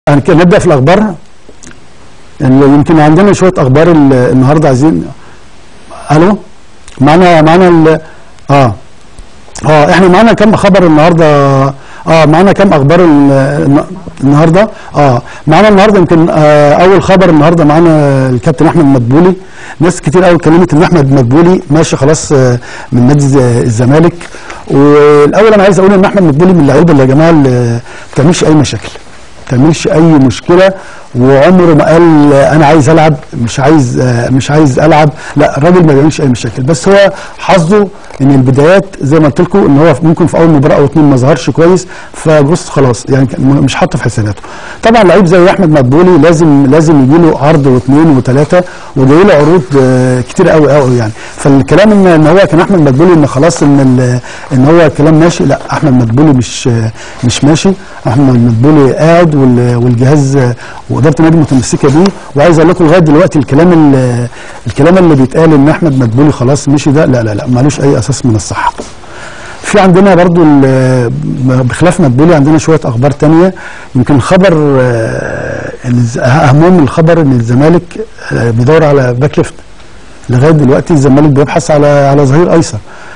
يعني كان نبدا في الاخبار اللي يمكن عندنا شويه اخبار ال- النهارده عايزين الو معانا معانا ال- اه اه احنا معانا كم خبر النهارده اه معانا كم اخبار ال- الن- النهارده اه معانا النهارده يمكن آه اول خبر النهارده معانا الكابتن احمد مدبولي ناس كتير قوي اتكلمت ان احمد مدبولي ماشي خلاص آه من نادي الز- الزمالك والاول انا عايز اقول ان احمد مدبولي من اللعيبه اللي يا جماعه اللي ما بتعملش اي مشاكل ما تعملش اي مشكله وعمره ما قال انا عايز العب مش عايز آه، مش عايز العب لا الراجل ما بيعملش اي مشاكل بس هو حظه ان البدايات زي ما قلت لكم ان هو ممكن في اول مباراه او اتنين ما ظهرش كويس فبص خلاص يعني كان م- مش حاطه في حساباته طبعا لعيب زي احمد مدبولي لازم لازم يجي له عرض واثنين وثلاثه وجاي له عروض آه، كتير قوي قوي يعني فالكلام ان ان هو كان احمد مدبولي ان خلاص ان ال- ان هو الكلام ماشي لا احمد مدبولي مش آه، مش ماشي احمد مدبولي قاعد وال- والجهاز آه، واداره النادي متمسكه بيه وعايز اقول لكم لغايه دلوقتي الكلام ال- الكلام اللي بيتقال ان احمد مدبولي خلاص مشي ده لا لا لا مالوش اي اساس من الصحه في عندنا برضو ال- بخلاف مدبولي عندنا شويه اخبار تانية يمكن خبر آه، إن الز- اهمهم الخبر ان الزمالك آه، بيدور على باك ليفت لغايه دلوقتي الزمالك بيبحث على على ظهير ايسر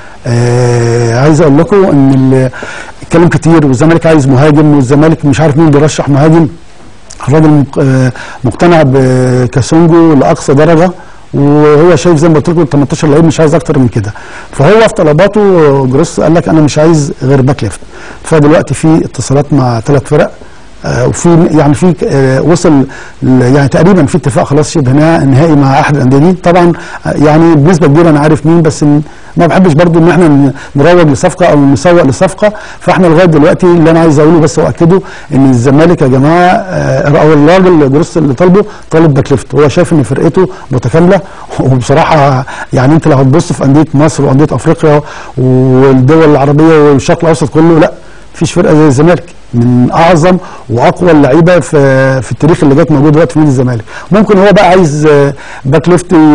آه عايز اقول لكم ان ال- اتكلم كتير والزمالك عايز مهاجم والزمالك مش عارف مين بيرشح مهاجم الراجل مق- آه، مقتنع بكاسونجو لاقصى درجه وهو شايف زي ما قلت لكم 18 لعيب مش عايز اكتر من كده فهو في طلباته آه، جروس قال لك انا مش عايز غير باك ليفت فدلوقتي في اتصالات مع ثلاث فرق آه، وفي يعني في آه، وصل ل- يعني تقريبا في اتفاق خلاص شبه نها- نهائي مع احد الانديه دي طبعا آه، يعني بنسبه كبيره انا عارف مين بس إن ما بحبش برضو ان احنا ن- نروج لصفقه او نسوق لصفقه فاحنا لغايه دلوقتي اللي انا عايز اقوله بس واكده ان الزمالك يا جماعه آه، او الراجل جروس اللي طالبه طالب باك ليفت هو شايف ان فرقته متكامله وبصراحه يعني انت لو هتبص في انديه مصر وانديه افريقيا والدول العربيه والشرق الاوسط كله لا مفيش فرقه زي الزمالك من اعظم واقوى اللعيبه في في التاريخ اللي جت موجود دلوقتي في نادي الزمالك ممكن هو بقى عايز آه، باك ليفت ي-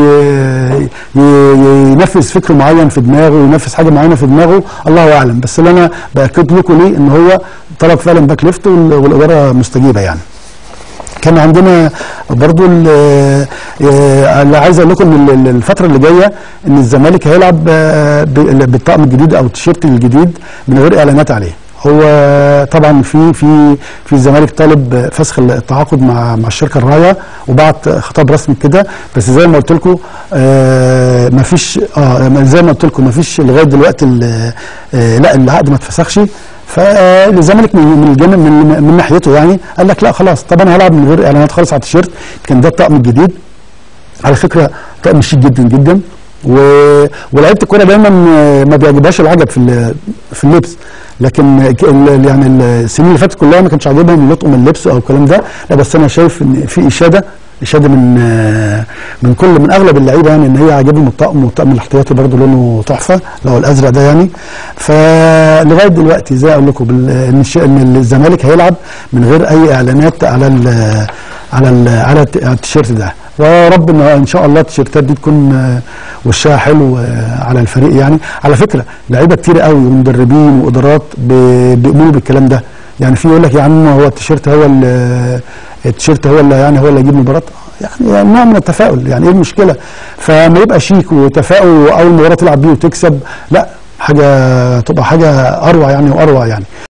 ي- ينفذ فكر معين في دماغه وينفذ حاجه معينه في دماغه الله اعلم بس اللي انا باكد لكم ليه ان هو طلب فعلا باك ليفت وال- والاداره مستجيبه يعني كان عندنا برضو ال- آه، اللي عايز اقول لكم ان ال- الفتره اللي جايه ان الزمالك هيلعب آه، ب- بالطقم الجديد او التيشيرت الجديد من غير اعلانات عليه هو طبعا في في في الزمالك طالب فسخ التعاقد مع مع الشركه الرايه وبعت خطاب رسمي كده بس زي ما قلت لكم آه ما فيش اه زي ما قلت لكم ما فيش لغايه دلوقتي ال- آه لا العقد ما اتفسخش فالزمالك من من الجانب من, من ناحيته يعني قال لك لا خلاص طب انا هلعب من غير اعلانات خالص على التيشيرت كان ده الطقم الجديد على فكره طقم شيك جدا جدا و... ولعيبه الكوره دايما ما بيعجبهاش العجب في ال- في اللبس لكن ك- ال- يعني السنين اللي فاتت كلها ما كانش عاجبهم يلطقوا من اللبس او الكلام ده لا بس انا شايف ان في اشاده اشاده من من كل من اغلب اللعيبه يعني ان هي عاجبهم الطقم والطقم الاحتياطي برضه لونه تحفه اللي هو الازرق ده يعني فلغايه دلوقتي زي اقول لكم بال- ان الش- ان الزمالك هيلعب من غير اي اعلانات على ال على ال على الت- على التيشيرت ده ورب ان ان شاء الله التيشيرتات دي تكون آه، وشها حلو آه، على الفريق يعني على فكره لعيبه كتير قوي ومدربين وادارات ب- بيؤمنوا بالكلام ده يعني في يقول لك يا عم هو التيشيرت هو ال- التيشيرت هو اللي يعني هو اللي يجيب مباراه يعني نوع من التفاؤل يعني ايه المشكله فما يبقى شيك وتفاؤل واول مباراه تلعب بيه وتكسب لا حاجه تبقى حاجه اروع يعني واروع يعني